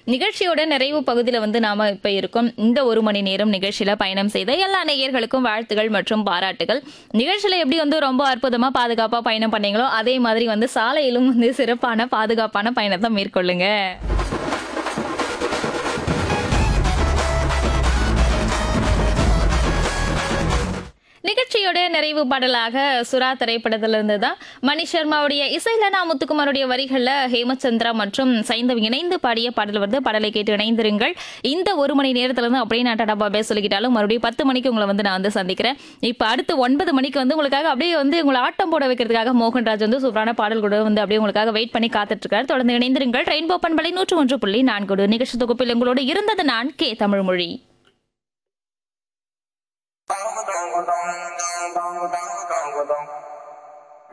நிகழ்ச்சியோட நிறைவு பகுதியில் வந்து நாம இப்ப இருக்கோம் இந்த ஒரு மணி நேரம் நிகழ்ச்சியில பயணம் செய்த எல்லா நேயர்களுக்கும் வாழ்த்துகள் மற்றும் பாராட்டுகள் நிகழ்ச்சியில எப்படி வந்து ரொம்ப அற்புதமா பாதுகாப்பா பயணம் பண்ணீங்களோ அதே மாதிரி வந்து சாலையிலும் வந்து சிறப்பான பாதுகாப்பான பயணத்தை மேற்கொள்ளுங்க நிகழ்ச்சியோட நிறைவு பாடலாக சுறா திரைப்படத்திலிருந்து தான் மணி சர்மாவுடைய இசையில நான் முத்துக்குமாருடைய வரிகள்ல ஹேமச்சந்திரா மற்றும் சைந்தவ் இணைந்து பாடிய பாடல் வந்து பாடலை கேட்டு இணைந்திருங்கள் இந்த ஒரு மணி நேரத்துல இருந்து அப்படியே நான் டாடா பாபே சொல்லிக்கிட்டாலும் மறுபடியும் பத்து மணிக்கு உங்களை வந்து நான் வந்து சந்திக்கிறேன் இப்போ அடுத்து ஒன்பது மணிக்கு வந்து உங்களுக்காக அப்படியே வந்து உங்களை ஆட்டம் போட வைக்கிறதுக்காக மோகன்ராஜ் வந்து சூப்பரான பாடல் கூட வந்து அப்படியே உங்களுக்காக வெயிட் பண்ணி காத்துட்டு இருக்காரு தொடர்ந்து இணைந்திருங்கள் ரெயின்போ பண்பலை நூற்று ஒன்று புள்ளி நான்கு நிகழ்ச்சி தொகுப்பில் உங்களோடு இருந்தது நான் கே தமிழ்மொழி Dong dong dong dong dong dong dong dong.